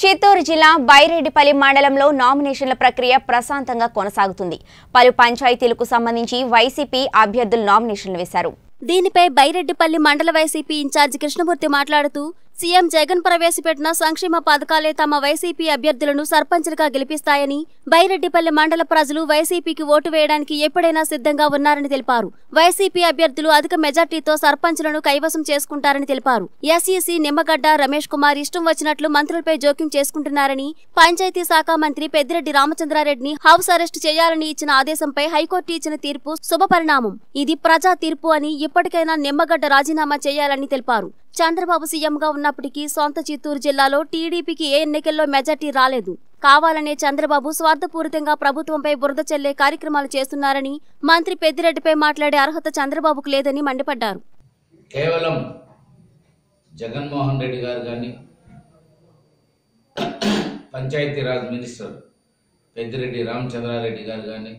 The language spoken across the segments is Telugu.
చిత్తూరు జిల్లా బైరెడ్డిపల్లి మండలంలో నామినేషన్ల ప్రక్రియ ప్రశాంతంగా కొనసాగుతుంది పలు పంచాయతీలకు సంబంధించి వైసీపీ అభ్యర్థులు నామినేషన్లు వేశారు దీనిపై బైరెడ్డిపల్లి మండల వైసీపీ ఇన్ఛార్జి కృష్ణమూర్తి మాట్లాడుతూ సీఎం జగన్ ప్రవేశపెట్టిన సంక్షేమ పథకాలే తమ వైసీపీ అభ్యర్థులను సర్పంచ్లుగా గెలిపిస్తాయని బైరెడ్డిపల్లి మండల ప్రజలు వైసీపీకి ఓటు వేయడానికి ఎప్పుడైనా సిద్ధంగా ఉన్నారని తెలిపారు వైసీపీ అభ్యర్థులు అధిక మెజార్టీతో సర్పంచ్లను కైవసం చేసుకుంటారని తెలిపారు ఎస్ఈసీ నిమ్మగడ్డ రమేష్ కుమార్ ఇష్టం వచ్చినట్లు మంత్రులపై జోక్యం చేసుకుంటున్నారని పంచాయతీ శాఖ మంత్రి పెద్దిరెడ్డి రామచంద్రారెడ్డిని హౌస్ అరెస్ట్ చేయాలని ఇచ్చిన ఆదేశంపై హైకోర్టు ఇచ్చిన తీర్పు శుభపరిణామం ఇది ప్రజా తీర్పు అని ఇప్పటికైనా నిమ్మగడ్డ రాజీనామా చేయాలని తెలిపారు చంద్రబాబు సీఎంగా ఉన్నప్పటికీ సొంత చిత్తూరు జిల్లాలో టీడీపీకి ఏ ఎన్నికల్లో మెజార్టీ రాలేదు కావాలనే చంద్రబాబు స్వార్థపూరితంగా ప్రభుత్వంపై బురద చెల్లే కార్యక్రమాలు చేస్తున్నారని మంత్రి పెద్దిరెడ్డిపై మాట్లాడే అర్హత చంద్రబాబుకు లేదని మండిపడ్డారు కేవలం జగన్మోహన్ రెడ్డి గారు కానీ పంచాయతీరాజ్ మినిస్టర్ పెద్దిరెడ్డి రామచంద్రారెడ్డి గారు కానీ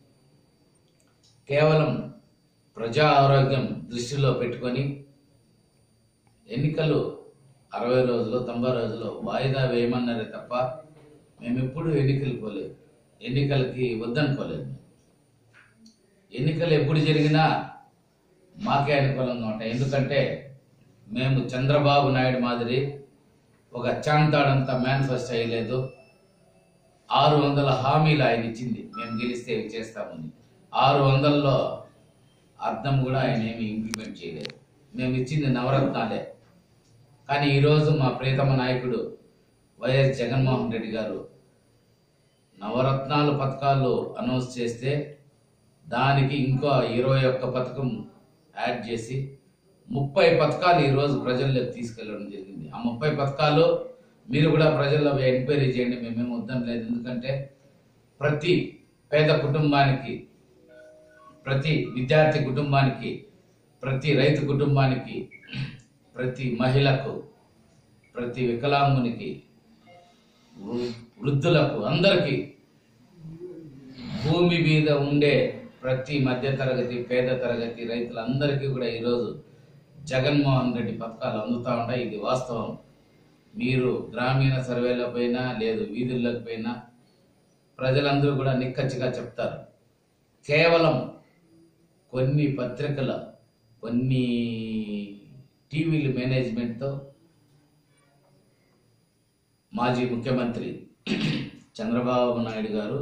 కేవలం ప్రజా ఆరోగ్యం దృష్టిలో పెట్టుకొని ఎన్నికలు అరవై రోజులు తొంభై రోజులు వాయిదా వేయమన్నారే తప్ప మేము ఎప్పుడు ఎన్నికలు పోలేదు ఎన్నికలకి వద్దనుకోలేదు ఎన్నికలు ఎప్పుడు జరిగినా మాకే అనుకూలంగా ఉంటాయి ఎందుకంటే మేము చంద్రబాబు నాయుడు మాదిరి ఒక చాంతాడంత మేనిఫెస్టో వేయలేదు ఆరు వందల హామీలు ఆయన ఇచ్చింది మేము గెలిస్తే ఇవి చేస్తామని ఆరు వందల్లో అర్థం కూడా ఆయన ఏమి ఇంప్లిమెంట్ చేయలేదు మేము ఇచ్చింది నవరత్నాలే కానీ ఈరోజు మా ప్రియతమ నాయకుడు వైఎస్ జగన్మోహన్ రెడ్డి గారు నవరత్నాలు పథకాలు అనౌన్స్ చేస్తే దానికి ఇంకో ఇరవై ఒక్క పథకం యాడ్ చేసి ముప్పై పథకాలు ఈరోజు ప్రజల్లోకి తీసుకెళ్ళడం జరిగింది ఆ ముప్పై పథకాలు మీరు కూడా ప్రజల్లో ఎంక్వైరీ చేయండి మేమేం వద్దని లేదు ఎందుకంటే ప్రతి పేద కుటుంబానికి ప్రతి విద్యార్థి కుటుంబానికి ప్రతి రైతు కుటుంబానికి ప్రతి మహిళకు ప్రతి వికలాంగునికి వృ- వృద్ధులకు అందరికీ భూమి మీద ఉండే ప్రతి మధ్య తరగతి పేద తరగతి రైతులందరికీ కూడా ఈరోజు జగన్మోహన్ రెడ్డి పథకాలు అందుతూ ఉంటాయి ఇది వాస్తవం మీరు గ్రామీణ సర్వేలకు పోయినా లేదు వీధుల్లోకి పోయినా ప్రజలందరూ కూడా నిక్కచ్చిగా చెప్తారు కేవలం కొన్ని పత్రికల కొన్ని టీవీల మేనేజ్మెంట్తో మాజీ ముఖ్యమంత్రి చంద్రబాబు నాయుడు గారు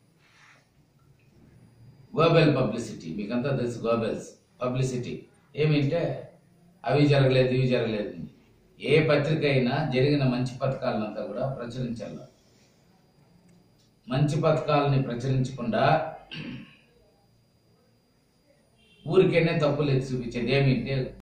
గోబెల్ పబ్లిసిటీ మీకంతా తెలుసు గోబెల్స్ పబ్లిసిటీ ఏమింటే అవి జరగలేదు ఇవి జరగలేదు అని. ఏ పత్రిక అయినా జరిగిన మంచి పథకాలనంతా కూడా ప్రచురించాలి మంచి పథకాలని ప్రచురించకుండా ఊరికేనే తప్పులు ఎత్తి చూపించేది ఏమింటే